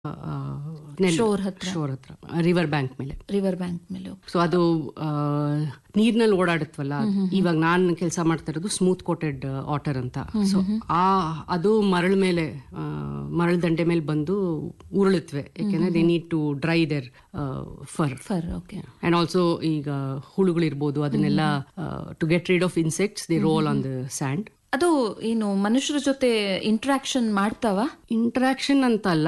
Sure ಹತ್ರ shore ಹತ್ರ river bank ಮೇಲೆ ರಿವರ್ ಬ್ಯಾಂಕ್ ಮೇಲೆ ಸೊ ಅದು ನೀರ್ನಲ್ಲಿ ಓಡಾಡುತ್ತವಲ್ಲ ಇವಾಗ ನಾನು ಕೆಲಸ ಮಾಡ್ತಾ ಇರೋದು ಸ್ಮೂತ್ ಕೋಟೆಡ್ ವಾಟರ್ ಅಂತ ಸೊ ಆ ಅದು ಮರಳ ಮೇಲೆ ಆ, ಮರಳ ದಂಡೆ ಮೇಲೆ ಬಂದು ಉರುಳುತ್ತವೆ ಯಾಕೆಂದ್ರೆ they need to dry their fur fur okay and also ಈಗ ಹುಳುಗಳಿರ್ಬೋದು ಅದನ್ನೆಲ್ಲ to get rid of insects they roll on the sand ಅದು ಏನು ಮನುಷ್ಯರ ಜೊತೆ ಇಂಟ್ರಾಕ್ಷನ್ ಮಾಡ್ತಾವ ಇಂಟ್ರಾಕ್ಷನ್ ಅಂತ ಅಲ್ಲ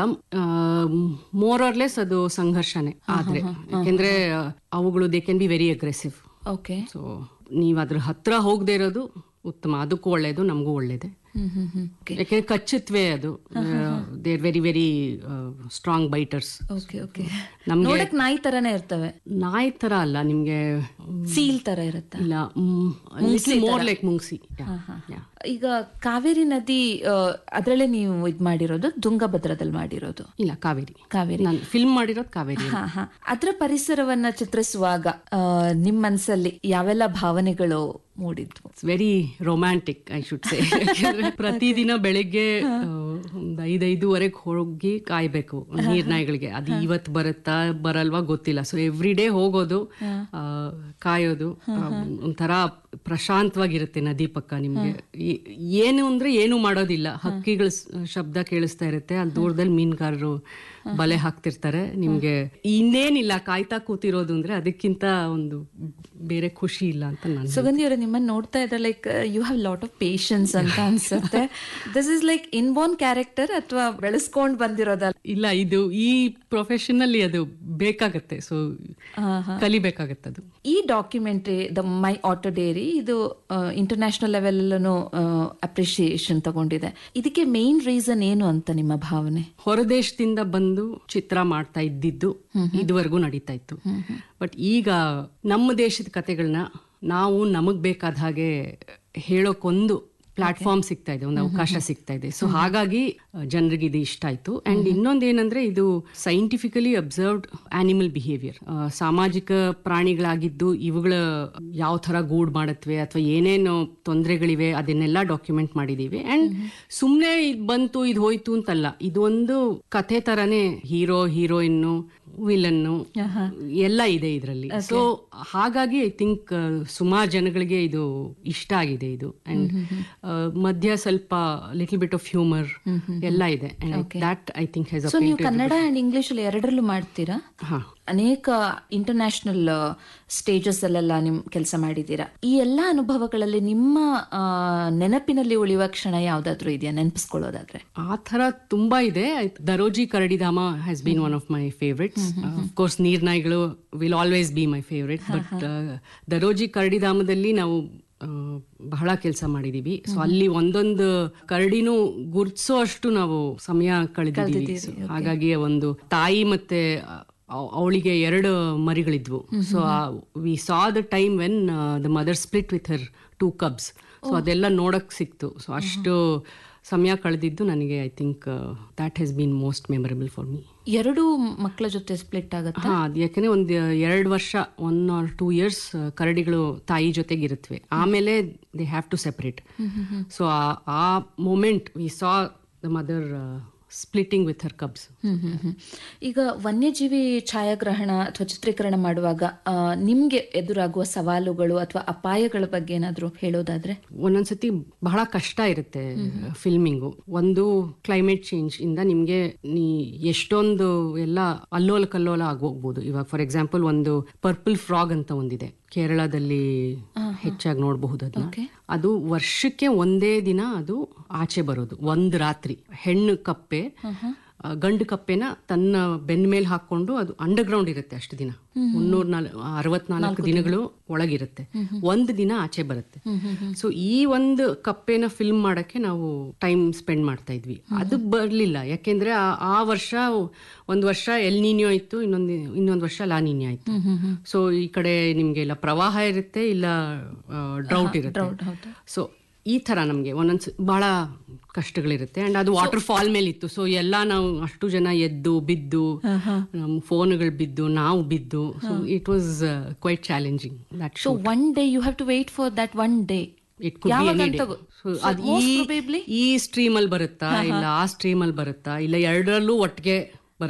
ಮೋರ್ ಆರ್ ಲೆಸ್ ಅದು ಸಂಘರ್ಷನೇ ಆದ್ರೆ ಯಾಕೆಂದ್ರೆ ಆ, ಅವುಗಳು they can be very aggressive okay so ನೀವು ಅದ್ರ ಹತ್ರ ಹೋಗದೆ ಇರೋದು ಉತ್ತಮ ಅದಕ್ಕೂ ಒಳ್ಳೇದು ನಮಗೂ ಒಳ್ಳೇದೆ ಹ್ಮ್ ಹ್ಮ್ ಹ್ಮ್ ಓಕೆ ಯಾಕೆಂದ್ರೆ ಕಚ್ಚುತ್ತವೆ ಅದು they are very very strong biters okay okay ನಮ್ಗೆ ನೋಡಕ್ ನಾಯಿ ತರನೇ ಇರ್ತವೆ ನಾಯಿ ತರ ಅಲ್ಲ ನಿಮ್ಗೆ ಸೀಲ್ ತರ ಇರುತ್ತ ಇಲ್ಲ ಮೋರ್ ಲೈಕ್ ಮುಂಗ್ಸಿ Yeah, yeah. ಈಗ ಕಾವೇರಿ ನದಿ ಅದರಲ್ಲೇ ನೀವು ಇದ್ ಮಾಡಿರೋದು ತುಂಗಭದ್ರದಲ್ಲಿ ಮಾಡಿರೋದು ಇಲ್ಲ ಕಾವೇರಿ ಕಾವೇರಿ ನಾನು ಫಿಲ್ಮ್ ಮಾಡಿರೋದು ಕಾವೇರಿ ಹಾ ಹಾ ಅದ್ರ ಪರಿಸರವನ್ನ ಚಿತ್ರಿಸುವಾಗ ಆ, ನಿಮ್ ಮನ್ಸಲ್ಲಿ ಯಾವೆಲ್ಲ ಭಾವನೆಗಳು ಮೂಡಿದ್ವು it's very romantic I should say ಪ್ರತಿದಿನ ಬೆಳಿಗ್ಗೆ ಆ, ಒಂದ್ ಐದೈದುವರೆಗೆ ಹೋಗಿ ಕಾಯ್ಬೇಕು ನೀರ್ನಾಯಿಗಳಿಗೆ ಅದು ಇವತ್ತು ಬರುತ್ತಾ ಬರಲ್ವಾ ಗೊತ್ತಿಲ್ಲ ಸೊ ಎವ್ರಿ ಡೇ ಹೋಗೋದು ಆ, ಕಾಯೋದು ಆ, ಒಂಥರ ಪ್ರಶಾಂತವಾಗಿರುತ್ತೆ ನದಿ ಪಕ್ಕ ನಿಮ್ಗೆ ಈ- ಏನು ಅಂದ್ರೆ ಏನು ಮಾಡೋದಿಲ್ಲ ಹಕ್ಕಿಗಳ ಸ್- ಶಬ್ದ ಕೇಳಿಸ್ತಾ ಇರುತ್ತೆ ಅಲ್ಲಿ ದೂರದಲ್ಲಿ ಮೀನುಗಾರರು ಬಲೆ ಹಾಕ್ತಿರ್ತಾರೆ ನಿಮ್ಗೆ ಇನ್ನೇನಿಲ್ಲ ಕಾಯ್ತಾ ಕೂತಿರೋದು ಅಂದ್ರೆ ಅದಕ್ಕಿಂತ ಒಂದು ಬೇರೆ ಖುಷಿ ಇಲ್ಲ ಅಂತ ನಾನು ಸುಗಂಧಿ ಅವರೇ ನಿಮ್ಮನ್ನ ನೋಡ್ತಾ ಇದ್ರೆ like you have lot of patience ಅಂತ ಅನ್ಸುತ್ತೆ this is like inborn character ಅಥವಾ ಬೆಳೆಸ್ಕೊಂಡ್ ಬಂದಿರೋದಲ್ಲ ಇಲ್ಲ ಇದು ಈ ಪ್ರೊಫೆಷನ್ ಅಲ್ಲಿ ಅದು ಬೇಕಾಗತ್ತೆ ಸೊ ಕಲಿಬೇಕಾಗತ್ತೆ ಅದು ಈ documentary the my otter diary ಇದು ಇಂಟರ್ನ್ಯಾಷನಲ್ ಲೆವೆಲ್ ಅಪ್ರಿಶಿಯೇಷನ್ ತಗೊಂಡಿದೆ ಇದಕ್ಕೆ ಮೇನ್ ರೀಸನ್ ಏನು ಅಂತ ನಿಮ್ಮ ಭಾವನೆ ಹೊರದೇಶದಿಂದ ಬಂದು ಚಿತ್ರ ಮಾಡ್ತಾ ಇದ್ದಿದ್ದು ಇದುವರೆಗೂ ನಡೀತಾ ಇತ್ತು ಬಟ್ ಈಗ ನಮ್ಮ ದೇಶದ ಕತೆಗಳನ್ನ ನಾವು ನಮಗ್ ಬೇಕಾದ ಹಾಗೆ ಹೇಳೋಕೊಂದು ಪ್ಲಾಟ್ಫಾರ್ಮ್ ಸಿಗ್ತಾ ಇದೆ ಒಂದು ಅವಕಾಶ ಸಿಗ್ತಾ ಇದೆ ಸೊ ಹಾಗಾಗಿ ಜನರಿಗೆ ಇದು ಇಷ್ಟ ಆಯ್ತು ಅಂಡ್ ಇನ್ನೊಂದೇನಂದ್ರೆ ಇದು ಸೈಂಟಿಫಿಕಲಿ ಅಬ್ಸರ್ವ್ಡ್ ಆನಿಮಲ್ ಬಿಹೇವಿಯರ್ ಸಾಮಾಜಿಕ ಪ್ರಾಣಿಗಳಾಗಿದ್ದು ಇವುಗಳ ಯಾವ ತರ ಗೂಡ್ ಮಾಡತ್ವೆ ಅಥವಾ ಏನೇನು ತೊಂದರೆಗಳಿವೆ ಅದನ್ನೆಲ್ಲ ಡಾಕ್ಯುಮೆಂಟ್ ಮಾಡಿದೀವಿ ಅಂಡ್ ಸುಮ್ನೆ ಇದ್ ಬಂತು ಇದು ಹೋಯ್ತು ಅಂತಲ್ಲ ಇದು ಒಂದು ಕಥೆ ತರನೇ ಹೀರೋ ಹೀರೋಯಿನ್ನು ವಿಲನ್ನು ಎಲ್ಲ ಇದೆ ಇದರಲ್ಲಿ ಸೊ ಹಾಗಾಗಿ ಐ ಥಿಂಕ್ ಸುಮಾರು ಜನಗಳಿಗೆ ಇದು ಇಷ್ಟ ಆಗಿದೆ ಇದು ಅಂಡ್ ಮಧ್ಯ ಸ್ವಲ್ಪ ಲಿಟಲ್ ಬಿಟ್ ಆಫ್ ಹ್ಯೂಮರ್ ಎಲ್ಲ ಇದೆ that I think has so ನೀವು ಕನ್ನಡ ಅಂಡ್ ಇಂಗ್ಲಿಷ್ ಅಲ್ಲಿ ಎರಡರಲ್ಲೂ ಮಾಡ್ತೀರಾ ಹಾ ಅನೇಕ ಇಂಟರ್ನ್ಯಾಷನಲ್ ಸ್ಟೇಜಸ್ ಅಲ್ಲೆಲ್ಲ ನಿಮ್ ಕೆಲಸ ಮಾಡಿದ್ದೀರಾ ಈ ಎಲ್ಲಾ ಅನುಭವಗಳಲ್ಲಿ ನಿಮ್ಮ ಆ, ನೆನಪಿನಲ್ಲಿ ಉಳಿಯುವ ಕ್ಷಣ ಯಾವ್ದಾದ್ರು ಇದೆಯಾ ನೆನಪಿಸ್ಕೊಳ್ಳೋದಾದ್ರೆ ಆ ಥರ ತುಂಬಾ ಇದೆ ದರೋಜಿ ಕರಡಿಧಾಮ has been one of my favourites course ನೀರ್ನಾಯಿಗಳು will always be my favourite but Daroji ಕರಡಿಧಾಮದಲ್ಲಿ ನಾವು ಆ, ಬಹಳ ಕೆಲಸ ಮಾಡಿದೀವಿ ಸೊ ಅಲ್ಲಿ ಒಂದೊಂದು ಕರಡಿನೂ ಗುರ್ತಿಸೋ ಅಷ್ಟು ನಾವು ಸಮಯ ಕಳೆದಿದ್ದೀವಿ So, ಹಾಗಾಗಿ ಒಂದು ತಾಯಿ ಮತ್ತೆ ಅವಳಿಗೆ ಎರಡು ಮರಿಗಳಿದ್ವು so we saw the time when the mother split with her two cubs so ಅದೆಲ್ಲ ನೋಡಕ್ ಸಿಕ್ತು ಸೊ ಅಷ್ಟು ಸಮಯ ಕಳೆದಿದ್ದು ನನಗೆ I think that has been most memorable for me ಎರಡು ಮಕ್ಕಳ ಜೊತೆ ಸ್ಪ್ಲಿಟ್ ಆಗತ್ತೆ ಹಾ ಅದು ಯಾಕಂದ್ರೆ ಒಂದು ಎರಡು ವರ್ಷ ಒನ್ ಆರ್ ಟೂ ಇಯರ್ಸ್ ಕರಡಿಗಳು ತಾಯಿ ಜೊತೆಗೆ ಇರುತ್ತವೆ ಆಮೇಲೆ they have to separate so ಆ moment we saw the mother splitting with her cubs hmm hmm hmm. ಈಗ ವನ್ಯಜೀವಿ ಛಾಯಾಗ್ರಹಣ ಅಥವಾ ಚಿತ್ರೀಕರಣ ಮಾಡುವಾಗ ಆ, ನಿಮ್ಗೆ ಎದುರಾಗುವ ಸವಾಲುಗಳು ಅಥವಾ ಅಪಾಯಗಳ ಬಗ್ಗೆ ಏನಾದ್ರು ಹೇಳೋದಾದ್ರೆ ಒಂದೊಂದ್ಸತಿ ಬಹಳ ಕಷ್ಟ ಇರುತ್ತೆ ಫಿಲ್ಮಿಂಗು ಒಂದು ಕ್ಲೈಮೇಟ್ ಚೇಂಜ್ ಇಂದ ನಿಮ್ಗೆ ನೀ ಎಷ್ಟೊಂದು ಎಲ್ಲ ಅಲ್ಲೋಲ ಕಲ್ಲೋಲ ಆಗೋಗ್ಬೋದು ಇವಾಗ ಫಾರ್ ಎಕ್ಸಾಂಪಲ್ ಒಂದು ಪರ್ಪಲ್ ಫ್ರಾಗ್ ಅಂತ ಒಂದಿದೆ ಕೇರಳದಲ್ಲಿ ಹೆಚ್ಚಾಗಿ ನೋಡಬಹುದು ಅದನ್ನ Okay. ಅದು ವರ್ಷಕ್ಕೆ ಒಂದೇ ದಿನ ಅದು ಆಚೆ ಬರೋದು ಒಂದು ರಾತ್ರಿ ಹೆಣ್ಣು ಕಪ್ಪೆ ಆ, ಗಂಡು ಕಪ್ಪೆನ ತನ್ನ ಬೆನ್ನ ಮೇಲೆ ಹಾಕೊಂಡು ಅದು ಅಂಡರ್ ಗ್ರೌಂಡ್ ಇರುತ್ತೆ ಅಷ್ಟು ದಿನ ಮುನ್ನೂರ ನಾಲ್ ಅರವತ್ನಾಲ್ಕು ದಿನಗಳು ಒಳಗಿರುತ್ತೆ ಒಂದು ದಿನ ಆಚೆ ಬರುತ್ತೆ ಸೊ ಈ ಒಂದು ಕಪ್ಪೆನ ಫಿಲ್ಮ್ ಮಾಡಕ್ಕೆ ನಾವು ಟೈಮ್ ಸ್ಪೆಂಡ್ ಮಾಡ್ತಾ ಇದ್ವಿ ಅದು ಬರ್ಲಿಲ್ಲ ಯಾಕೆಂದ್ರೆ ಆ- ಆ ವರ್ಷ ಒಂದ್ ವರ್ಷ ಎಲ್ ನೀನ್ಯೋ ಇತ್ತು ಇನ್ನೊಂದು ಇನ್ನೊಂದು ವರ್ಷ ಲಾ ನೀನ್ಯೋ ಆಯ್ತು ಸೊ ಈ ಕಡೆ ನಿಮ್ಗೆ ಇಲ್ಲ ಪ್ರವಾಹ ಇರುತ್ತೆ ಇಲ್ಲ ಡ್ರೌಟ್ ಇರುತ್ತೆ ಸೊ ಈ ತರ ನಮ್ಗೆ ಒಂದೊಂದ್ಸ ಬಹಳ ಕಷ್ಟಗಳಿರುತ್ತೆ ಅಂಡ್ ಅದು ವಾಟರ್ ಫಾಲ್ ಮೇಲೆ ಇತ್ತು ಸೊ ಎಲ್ಲ ನಾವು ಅಷ್ಟು ಜನ ಎದ್ದು ಬಿದ್ದು ನಮ್ಮ ಫೋನ್ಗಳು ಬಿದ್ದು ನಾವು ಬಿದ್ದು so it was quite challenging that so one day you have to wait for that one day it could be ಯಾವಾಗ ಎನಿ ಅಂತ ಡೇ ಗೊ- ಸೊ So ಅದು most ಈ probably- ಈ ಸ್ಟ್ರೀಮ್ ಅಲ್ಲಿ ಬರುತ್ತಾ ಇಲ್ಲ ಆ ಸ್ಟ್ರೀಮ್ ಅಲ್ಲಿ ಬರುತ್ತಾ ಇಲ್ಲ ಎರಡರಲ್ಲೂ ಒಟ್ಟಿಗೆ